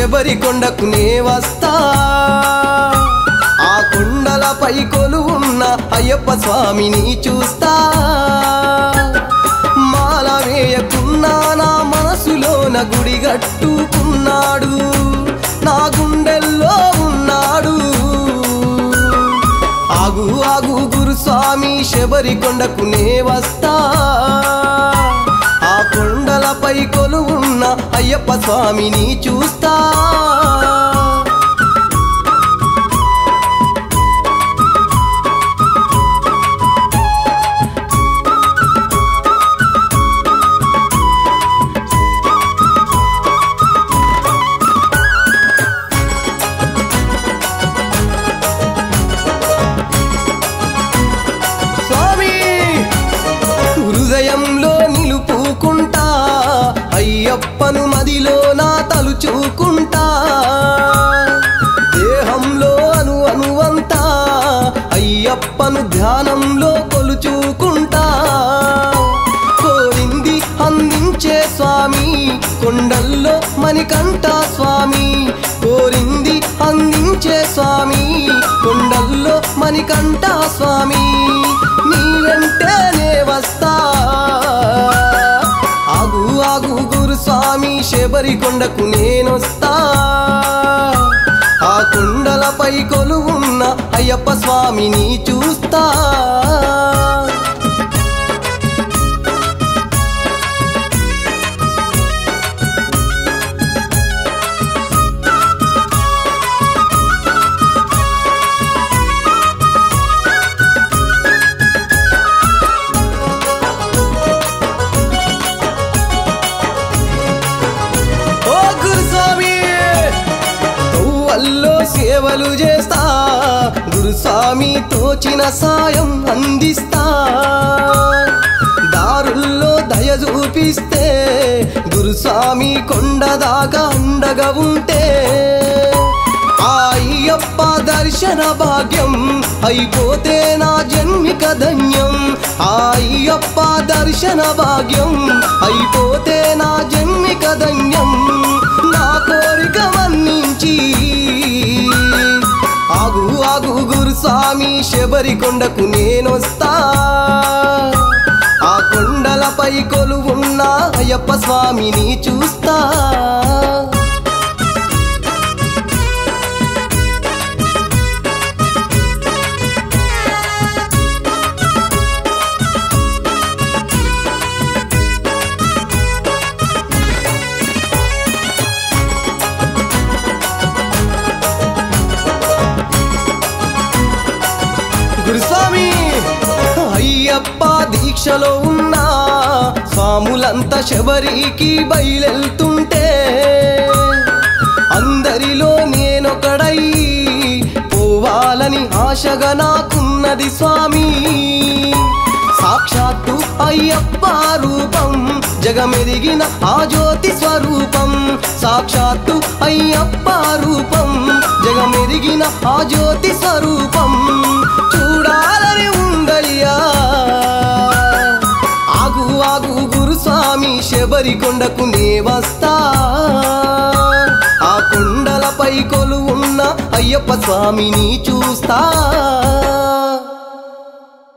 శబరి కొండకు నే వస్తా ఆ కొండలపై కొలువున్న అయ్యప్ప స్వామిని చూస్తా మాల వేయకున్నా నా మనసులోన గుడి గట్టుకున్నాడు నా గుండెల్లో ఉన్నాడు ఆగు ఆగు గురుస్వామి శబరి కొండకు నే వస్తా ఆ కొండలపై కొలువున్న అయ్యప్ప స్వామిని చూస్తా స్వామి హృదయంలో నిలుపుకుంటా అయ్యప్పను మదిలో నా తలుచుకుంటా దేహంలో అను అనువంతా అయ్యప్పను ధ్యానంలో కొలుచుకుంటా కోరింది అందించే స్వామి కొండల్లో మణికంఠ స్వామి కోరింది అందించే స్వామి కొండల్లో మణికంఠ స్వామి నీ వెంటనే వస్తా ఆగు ఆగు గురుస్వామి శబరి కొండకు నేనొస్తా ఆ కొండలపై కొలువున్న అయ్యప్ప స్వామిని చూస్తా ఓ గురుస్వామి తోవల్లో సేవలు చేస్తా గురుస్వామి తోచిన సాయం అందిస్తా దారుల్లో దయ చూపిస్తే గురుస్వామి కొండ దాకా అండగా ఉంటే ఆ అయ్యప్ప దర్శన భాగ్యం అయిపోతే నా జన్మిక ధన్యం ఆ అయ్యప్ప దర్శన భాగ్యం అయిపోతే నా జన్మిక ధన్యం నా కోరిక మన్నించి ఆగు ఆగు గురుస్వామి శబరి కొండకు నేనొస్తా ఆ కొండలపై కొలువున్న అయ్యప్ప స్వామిని చూస్తా గురుస్వామి అయ్యప్ప దీక్షలో ఉన్న స్వాములంతా శబరికి బయలెళ్తుంటే అందరిలో నేనొకడై పోవాలని ఆశగా నాకున్నది స్వామి సాక్షాత్తు అయ్యప్ప రూపం జగమెదిగిన ఆ జ్యోతి స్వరూపం సాక్షాత్తు అయ్యప్ప రూపం జగమెదిగిన ఆ జ్యోతి స్వరూపం చూడాలని ఉందయ్యా ఆగు ఆగు గురుస్వామి శబరి కొండకు నే వస్తా ఆ కొండలపై కొలువున్న అయ్యప్ప స్వామిని చూస్తా